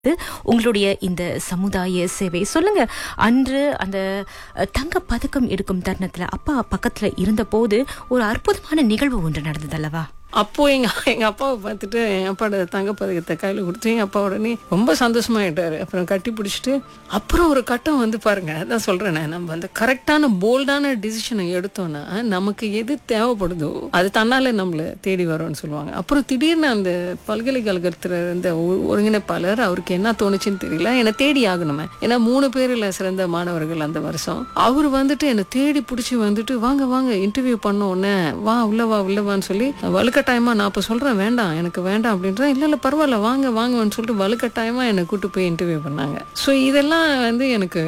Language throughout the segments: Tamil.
உங்களுடைய இந்த சமுதாய சேவை சொல்லுங்க அன்று அந்த அஹ், தங்க பதக்கம் எடுக்கும் தருணத்துல அப்பா பக்கத்துல இருந்தபோது ஒரு அற்புதமான நிகழ்வு ஒன்று நடந்தது அல்லவா அப்போ எங்க எங்க அப்பாவை பார்த்துட்டு என் அப்பாவோட தங்க பதக்கத்தை கையில கொடுத்து எங்க அப்பா உடனே ரொம்ப சந்தோஷமாயிட்டாரு அப்புறம் கட்டி பிடிச்சிட்டு அப்புறம் ஒரு கட்டம் வந்து பாருங்க அதான் சொல்றேனே நம்ம அந்த கரெக்டான போல்டான டிசிஷனை எடுத்தோம்னா நமக்கு எது தேவைப்படுதோ அது தன்னால நம்மள தேடி வரும்னு சொல்லுவாங்க அப்புறம் திடீர்னு அந்த பல்கலைக்கழகத்துல இருந்த ஒ- ஒருங்கிணைப்பாளர் அவருக்கு என்ன தோணுச்சுன்னு தெரியல என்னை தேடி ஆகணுமே ஏன்னா மூணு பேர்ல சிறந்த மாணவர்கள் அந்த வருஷம் அவர் வந்துட்டு என்னை தேடி பிடிச்சி வந்துட்டு வாங்க வாங்க இன்டர்வியூ பண்ண உடனே வா உள்ள வா உள்ள வான்னு சொல்லி வலுக்கட்டாயமா நான் அப்ப சொல்றேன் வேண்டாம் எனக்கு வேண்டாம் அப்படின்றேன் இல்ல இல்ல பரவாயில்ல வாங்க வாங்கன்னு சொல்லிட்டு வலுக்கட்டாயமா என்னை கூட்டு போய் இன்டர்வியூ பண்ணாங்க ஸோ இதெல்லாம் வந்து எனக்கு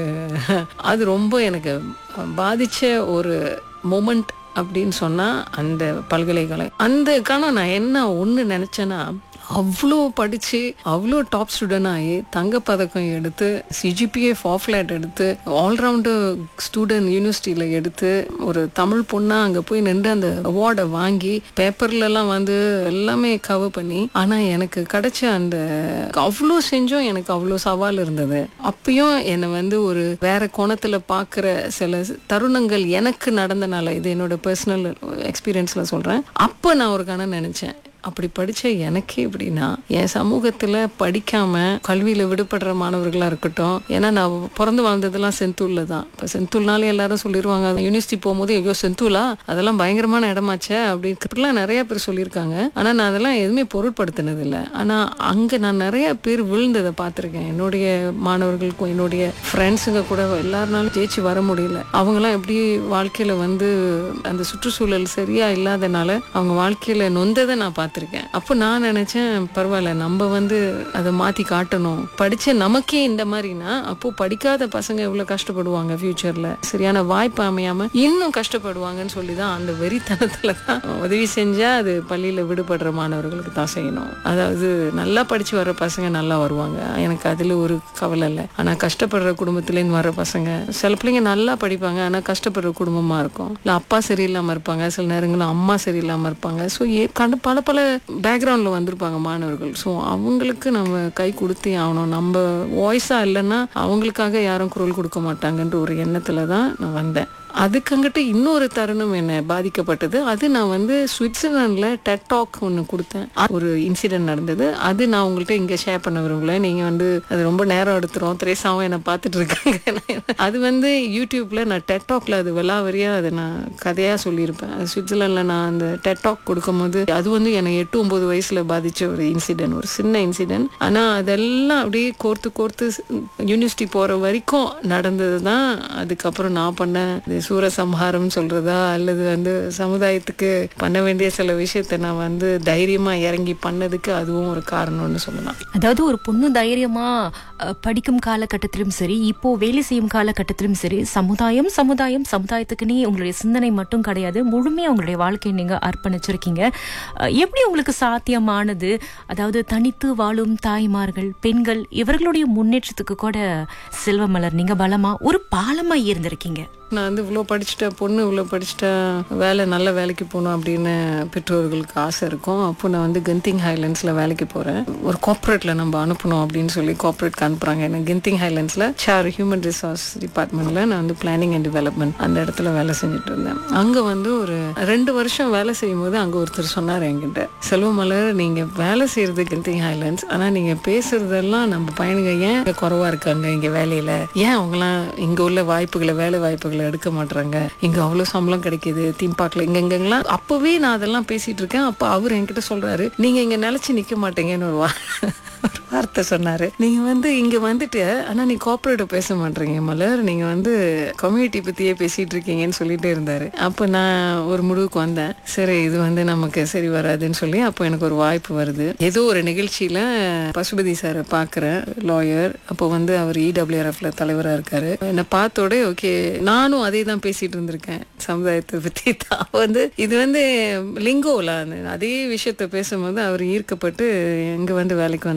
அது ரொம்ப எனக்கு பாதிச்ச ஒரு மொமெண்ட் அப்படின்னு சொன்னா அந்த பல்கலைக்கழகம் அந்த காலம் நான் என்ன ஒண்ணு நினைச்சேன்னா அவ்வளோ படிச்சு அவ்வளோ டாப் ஸ்டூடெண்ட் ஆகி தங்கப்பதக்கம் எடுத்து சிஜிபிஏ ஃபாஃப்ளாட் எடுத்து ஆல்ரவுண்டு ஸ்டூடெண்ட் யூனிவர்சிட்டியில் எடுத்து ஒரு தமிழ் பொண்ணா அங்கே போய் நின்று அந்த அவார்டை வாங்கி பேப்பர்லலாம் வந்து எல்லாமே கவர் பண்ணி ஆனால் எனக்கு கிடைச்ச அந்த அவ்வளோ செஞ்சும் எனக்கு அவ்வளோ சவால் இருந்தது அப்பயும் என்னை வந்து ஒரு வேற கோணத்தில் பார்க்குற சில தருணங்கள் எனக்கு நடந்தனால இது என்னோட பர்சனல் எக்ஸ்பீரியன்ஸில் சொல்கிறேன் அப்போ நான் ஒரு கணம் நினச்சேன் அப்படி படிச்ச எனக்கே எப்படின்னா என் சமூகத்துல படிக்காம கல்வியில விடுபடுற மாணவர்களா இருக்கட்டும் ஏன்னா நான் பிறந்து வாழ்ந்ததெல்லாம் செந்தூர்ல தான் இப்போ செந்தூர்னாலே எல்லாரும் சொல்லிடுவாங்க யூனிவர்சிட்டி போகும்போது ஐயோ செந்தூலா அதெல்லாம் பயங்கரமான இடமாச்சே அப்படிலாம் நிறைய பேர் சொல்லியிருக்காங்க ஆனா நான் அதெல்லாம் எதுவுமே பொருட்படுத்தினது இல்லை ஆனா அங்க நான் நிறைய பேர் விழுந்ததை பார்த்திருக்கேன் என்னுடைய மாணவர்களுக்கும் என்னுடைய ஃப்ரெண்ட்ஸுங்க கூட எல்லாருனாலும் ஜெயிச்சு வர முடியல அவங்கெல்லாம் எப்படி வாழ்க்கையில வந்து அந்த சுற்றுச்சூழல் சரியா இல்லாதனால அவங்க வாழ்க்கையில நொந்ததை நான் பார்த்திருக்கேன் அப்போ நான் நினைச்சேன் பரவாயில்ல நம்ம வந்து அதை மாத்தி காட்டணும் படிச்ச நமக்கே இந்த மாதிரினா அப்போ படிக்காத பசங்க எவ்வளவு கஷ்டப்படுவாங்க ஃபியூச்சர்ல சரியான வாய்ப்பு அமையாம இன்னும் கஷ்டப்படுவாங்கன்னு சொல்லி தான் அந்த வெறித்தனத்துல தான் உதவி செஞ்சா அது பள்ளியில விடுபடுற மாணவர்களுக்கு தான் செய்யணும் அதாவது நல்லா படிச்சு வர்ற பசங்க நல்லா வருவாங்க எனக்கு அதுல ஒரு கவலை இல்லை ஆனா கஷ்டப்படுற குடும்பத்துலேருந்து வர்ற பசங்க சில பிள்ளைங்க நல்லா படிப்பாங்க ஆனா கஷ்டப்படுற குடும்பமா இருக்கும் இல்ல அப்பா சரியில்லாம இருப்பாங்க சில நேரங்களில் அம்மா சரியில்லாம இருப்பாங்க ஸோ கண்டு பல பல பேக்ரவுண்ட்ல வந்திருப்பாங்க மாணவர்கள் ஸோ அவங்களுக்கு நம்ம கை கொடுத்தே ஆகணும் நம்ம வாய்ஸா இல்லைன்னா அவங்களுக்காக யாரும் குரல் கொடுக்க மாட்டாங்கன்ற ஒரு எண்ணத்துல தான் நான் வந்தேன் அதுக்கங்கிட்ட இன்னொரு தருணம் என்ன பாதிக்கப்பட்டது அது நான் வந்து சுவிட்சர்லாண்டில் டெட் டாக் ஒன்று கொடுத்தேன் அது ஒரு இன்சிடென்ட் நடந்தது அது நான் உங்கள்கிட்ட இங்கே ஷேர் பண்ண விரும்பல நீங்கள் வந்து அது ரொம்ப நேரம் எடுத்துரும் திரேசாவும் என்னை பார்த்துட்டு இருக்காங்க அது வந்து யூடியூப்ல நான் டெட் டாக்ல அது விலாவரியா அதை நான் கதையாக சொல்லியிருப்பேன் அது சுவிட்சர்லாண்டில் நான் அந்த டெட் டாக் கொடுக்கும்போது அது வந்து என்னை எட்டு ஒன்பது வயசுல பாதிச்ச ஒரு இன்சிடென்ட் ஒரு சின்ன இன்சிடென்ட் ஆனால் அதெல்லாம் அப்படியே கோர்த்து கோர்த்து யூனிவர்சிட்டி போகிற வரைக்கும் நடந்தது தான் அதுக்கப்புறம் நான் பண்ண இந்த சூரசம்ஹாரம் சொல்றதா அல்லது வந்து சமுதாயத்துக்கு பண்ண வேண்டிய சில விஷயத்த நான் வந்து தைரியமா இறங்கி பண்ணதுக்கு அதுவும் ஒரு காரணம்னு சொல்லலாம் அதாவது ஒரு பொண்ணு தைரியமா அஹ், படிக்கும் காலகட்டத்திலும் சரி இப்போ வேலை செய்யும் காலகட்டத்திலும் சரி சமுதாயம் சமுதாயம் சமுதாயத்துக்குன்னே உங்களுடைய சிந்தனை மட்டும் கிடையாது முழுமையா உங்களுடைய வாழ்க்கையை நீங்க அர்ப்பணிச்சிருக்கீங்க அஹ், எப்படி உங்களுக்கு சாத்தியமானது அதாவது தனித்து வாழும் தாய்மார்கள் பெண்கள் இவர்களுடைய முன்னேற்றத்துக்கு கூட செல்வமலர் நீங்க பலமா ஒரு பாலமா இருந்திருக்கீங்க நான் வந்து இவ்வளோ படிச்சுட்ட பொண்ணு இவ்வளோ படிச்சுட்ட வேலை நல்ல வேலைக்கு போகணும் அப்படின்னு பெற்றோர்களுக்கு ஆசை இருக்கும் அப்போ நான் வந்து கெந்திங் ஹைலண்ட்ஸில் வேலைக்கு போகிறேன் ஒரு கார்ப்பரேட்டில் நம்ம அனுப்பணும் அப்படின்னு சொல்லி கார்ப்பரேட்க்கு அனுப்புகிறாங்க எனக்கு கெந்திங் ஹைலண்ட்ஸில் சார் ஹியூமன் ரிசோர்ஸ் டிபார்ட்மெண்ட்டில் நான் வந்து பிளானிங் அண்ட் டெவலப்மெண்ட் அந்த இடத்துல வேலை செஞ்சுட்டு இருந்தேன் அங்கே வந்து ஒரு ரெண்டு வருஷம் வேலை செய்யும் போது அங்கே ஒருத்தர் சொன்னார் என்கிட்ட செல்வமலர் நீங்கள் வேலை செய்கிறது கெந்திங் ஹைலண்ட்ஸ் ஆனால் நீங்கள் பேசுறதெல்லாம் நம்ம பையனுங்க ஏன் இங்க குறைவா இருக்காங்க இங்கே வேலையில் ஏன் அவங்களாம் இங்கே உள்ள வாய்ப்புகளை வேலை வாய்ப்புகளை எடுக்க மாட்றாங்க இங்க அவ்வளவு சம்பளம் கிடைக்குது தீம் பார்க்ல இங்க இங்கெல்லாம் அப்பவே நான் அதெல்லாம் பேசிட்டு இருக்கேன் அப்ப அவர் என்கிட்ட சொல்றாரு நீங்க இங்க நிலைச்சு நிக்க மாட்டீங்கன்னு ஒரு வா- ஒரு வார்த்தை சொன்னாரு நீங்க வந்து இங்க வந்துட்டு ஆனா நீ கோஆபரேட்டிவ் பேச மாட்டீங்க மலர் நீங்க வந்து கம்யூனிட்டி பத்தியே பேசிட்டு இருக்கீங்கன்னு சொல்லிட்டே இருந்தாரு அப்ப நான் ஒரு முடிவுக்கு வந்தேன் சரி இது வந்து நமக்கு சரி வராதுன்னு சொல்லி அப்போ எனக்கு ஒரு வாய்ப்பு வருது ஏதோ ஒரு நிகழ்ச்சியில பசுபதி சாரை பாக்குறேன் லாயர் அப்போ வந்து அவர் இடபிள்யூஆர்எஃப்ல தலைவரா இருக்காரு என்னை பார்த்தோட ஓகே நானும் அதே தான் பேசிட்டு இருந்திருக்கேன் சமுதாயத்தை பத்தி தான் வந்து இது வந்து லிங்கோல அந்த அதே விஷயத்த பேசும்போது அவர் ஈர்க்கப்பட்டு எங்க வந்து வேலைக்கு வந்துருங்க அப்படி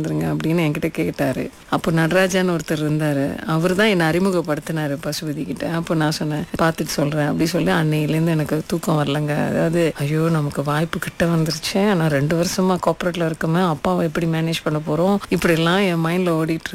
அப்படின்னு என்கிட்ட கேட்டாரு அப்போ நடராஜான்னு ஒருத்தர் இருந்தாரு அவர் தான் என்னை அறிமுகப்படுத்தினாரு பசுபதி கிட்ட அப்போ நான் சொன்னேன் பார்த்துட்டு சொல்றேன் அப்படி சொல்லி அன்னையிலேருந்து எனக்கு தூக்கம் வரலங்க அதாவது ஐயோ நமக்கு வாய்ப்பு கிட்ட வந்துருச்சு ஆனால் ரெண்டு வருஷமா கார்பரேட்ல இருக்கமே அப்பாவை எப்படி மேனேஜ் பண்ண போறோம் இப்படிலாம் என் மைண்ட்ல ஓடிட்டு